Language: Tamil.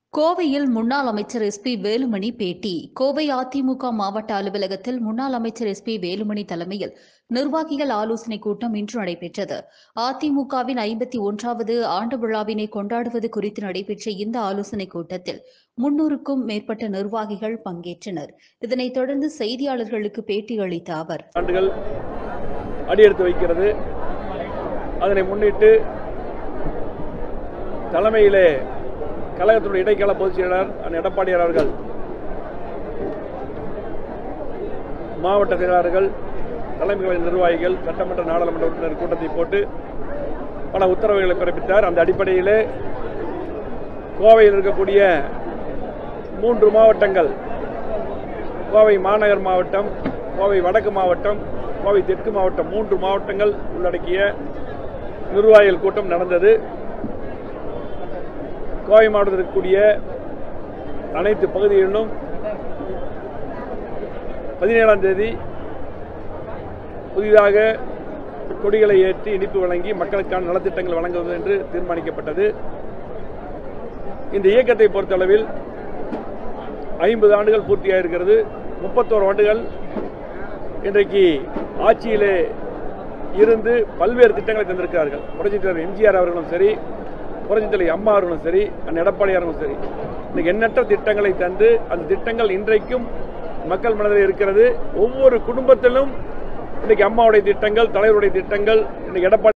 கோவையில் முன்னாள் அமைச்சர் எஸ் பி வேலுமணி பேட்டி கோவை அதிமுக மாவட்ட அலுவலகத்தில் முன்னாள் அமைச்சர் எஸ் பி வேலுமணி தலைமையில் நிர்வாகிகள் ஆலோசனைக் கூட்டம் இன்று நடைபெற்றது அதிமுகவின் ஐம்பத்தி ஒன்றாவது ஆண்டு விழாவினை கொண்டாடுவது குறித்து நடைபெற்ற இந்த ஆலோசனைக் கூட்டத்தில் முன்னூறுக்கும் மேற்பட்ட நிர்வாகிகள் பங்கேற்றனர் இதனைத் தொடர்ந்து செய்தியாளர்களுக்கு பேட்டியளித்த அவர் ஆண்டுகள் அடியெடுத்து வைக்கிறது அதனை முன்னிட்டு தலைமையிலே கழகத்தினுடைய இடைக்கால பொதுச் செயலாளர் அண்ணன் எடப்பாடியார் அவர்கள் மாவட்ட செயலாளர்கள் தலைமை கழக நிர்வாகிகள் சட்டமன்ற நாடாளுமன்ற உறுப்பினர் கூட்டத்தை போட்டு பல உத்தரவுகளை பிறப்பித்தார் அந்த அடிப்படையிலே கோவையில் இருக்கக்கூடிய மூன்று மாவட்டங்கள் கோவை மாநகர் மாவட்டம் கோவை வடக்கு மாவட்டம் கோவை தெற்கு மாவட்டம் மூன்று மாவட்டங்கள் உள்ளடக்கிய நிர்வாகிகள் கூட்டம் நடந்தது கோவை மாவட்டத்தில் இருக்கக்கூடிய அனைத்து பகுதிகளிலும் பதினேழாம் தேதி புதிதாக கொடிகளை ஏற்றி இனிப்பு வழங்கி மக்களுக்கான நலத்திட்டங்கள் வழங்குவது என்று தீர்மானிக்கப்பட்டது இந்த இயக்கத்தை பொறுத்தளவில் ஐம்பது ஆண்டுகள் பூர்த்தியாயிருக்கிறது முப்பத்தோரு ஆண்டுகள் இன்றைக்கு ஆட்சியிலே இருந்து பல்வேறு திட்டங்களை தந்திருக்கிறார்கள் புரட்சித் தலைவர் எம்ஜிஆர் அவர்களும் சரி புரட்சித் தலைவர் அம்மா அவர்களும் சரி அண்ணன் எடப்பாடி அவர்களும் சரி இன்னைக்கு எண்ணற்ற திட்டங்களை தந்து அந்த திட்டங்கள் இன்றைக்கும் மக்கள் மனதில் இருக்கிறது ஒவ்வொரு குடும்பத்திலும் இன்னைக்கு அம்மாவுடைய திட்டங்கள் தலைவருடைய திட்டங்கள் இன்னைக்கு எடப்பாடி